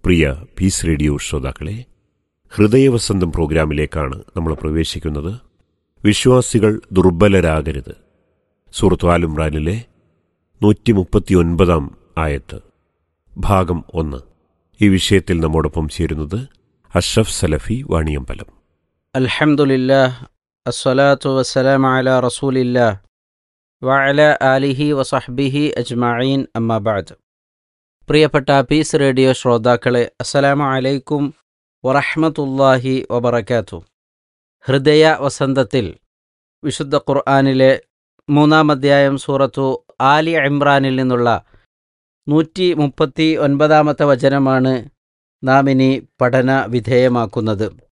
പ്രിയ piece radio ശ്രോതാക്കളെ ഹൃദയവസന്തം പ്രോഗ്രാമിലേക്കാണ് നമ്മൾ പ്രവേശിക്കുന്നത് വിശ്വാസികൾ ദുർബലരാകരുത് സൂറത്ത് ആലുംറാനിലെ നൂറ്റി മുപ്പത്തിയൊൻപതാം ആയത്ത് ഭാഗം ഒന്ന് ഈ വിഷയത്തിൽ നമ്മോടൊപ്പം ചേരുന്നത് അഷ്റഫ് സലഫി വാണിയമ്പലം അൽഹംദുലില്ലാ അസ്സലാത്തു വസ്സലാം അല റസൂലില്ലാ വഅല ആലിഹി വസഹ്ബിഹി അജ്മഈൻ അമ്മാബാദ് പ്രിയപ്പെട്ട പീസ് റേഡിയോ ശ്രോതാക്കളെ അസ്സലാമു അലൈക്കും വറഹ്മത്തുള്ളാഹി വബറകാത്തു ഹൃദയ വസന്തത്തിൽ വിശുദ്ധ ഖുർആനിലെ മൂന്നാം അധ്യായം സൂറത്തു ആലി ഇമ്രാനിൽ നിന്നുള്ള നൂറ്റി മുപ്പത്തി ഒൻപതാമത്തെ വചനമാണ് നാം ഇനി പഠന വിധേയമാക്കുന്നത്